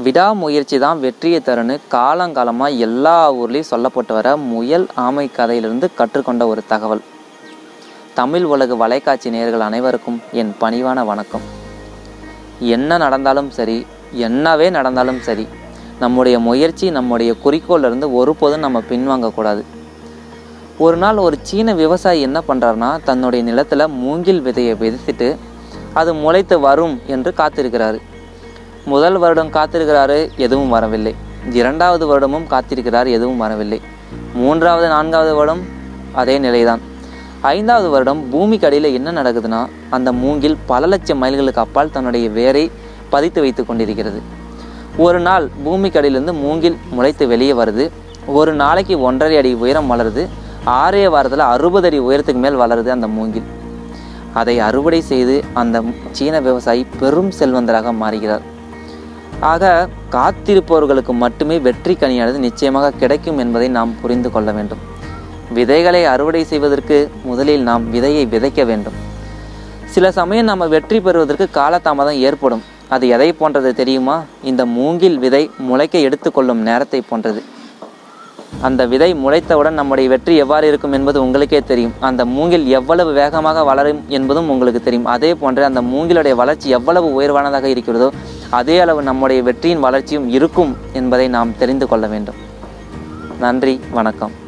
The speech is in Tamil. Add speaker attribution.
Speaker 1: விடாமுயற்சி தான் வெற்றியை தருன்னு காலங்காலமாக எல்லா ஊர்லேயும் சொல்லப்பட்டு வர முயல் ஆமை கதையிலிருந்து கற்றுக்கொண்ட ஒரு தகவல் தமிழ் உலக வலைக்காட்சி நேயர்கள் அனைவருக்கும் என் பணிவான வணக்கம் என்ன நடந்தாலும் சரி என்னவே நடந்தாலும் சரி நம்முடைய முயற்சி நம்முடைய குறிக்கோள்ல இருந்து ஒருபோதும் நம்ம பின்வாங்கக்கூடாது ஒரு நாள் ஒரு சீன விவசாயி என்ன பண்ணுறாருனா தன்னுடைய நிலத்தில் மூங்கில் விதையை விதைத்துட்டு அது முளைத்து வரும் என்று காத்திருக்கிறாரு முதல் வருடம் காத்திருக்கிறாரு எதுவும் வரவில்லை இரண்டாவது வருடமும் காத்திருக்கிறார் எதுவும் வரவில்லை மூன்றாவது நான்காவது வருடம் அதே நிலைதான் ஐந்தாவது வருடம் பூமிக்கு அடியில் என்ன நடக்குதுன்னா அந்த மூங்கில் பல லட்சம் மைல்களுக்கு அப்பால் தன்னுடைய வேரை பதித்து வைத்து கொண்டிருக்கிறது ஒரு நாள் பூமிக்கு அடியிலிருந்து மூங்கில் முளைத்து வெளியே வருது ஒரு நாளைக்கு ஒன்றரை அடி உயரம் வளருது ஆறே வாரத்தில் அறுபது அடி உயரத்துக்கு மேல் வளருது அந்த மூங்கில் அதை அறுவடை செய்து அந்த சீன விவசாயி பெரும் செல்வந்தராக மாறுகிறார் ஆக காத்திருப்பவர்களுக்கு மட்டுமே வெற்றி கனியானது நிச்சயமாக கிடைக்கும் என்பதை நாம் புரிந்து கொள்ள வேண்டும் விதைகளை அறுவடை செய்வதற்கு முதலில் நாம் விதையை விதைக்க வேண்டும் சில சமயம் நம்ம வெற்றி பெறுவதற்கு காலதாமதம் ஏற்படும் அது எதை போன்றது தெரியுமா இந்த மூங்கில் விதை முளைக்க எடுத்துக்கொள்ளும் நேரத்தை போன்றது அந்த விதை முளைத்தவுடன் நம்முடைய வெற்றி எவ்வாறு இருக்கும் என்பது உங்களுக்கே தெரியும் அந்த மூங்கில் எவ்வளவு வேகமாக வளரும் என்பதும் உங்களுக்கு தெரியும் அதே போன்று அந்த மூங்கிலுடைய வளர்ச்சி எவ்வளவு உயர்வானதாக இருக்கிறதோ அதே அளவு நம்முடைய வெற்றியின் வளர்ச்சியும் இருக்கும் என்பதை நாம் தெரிந்து கொள்ள வேண்டும் நன்றி வணக்கம்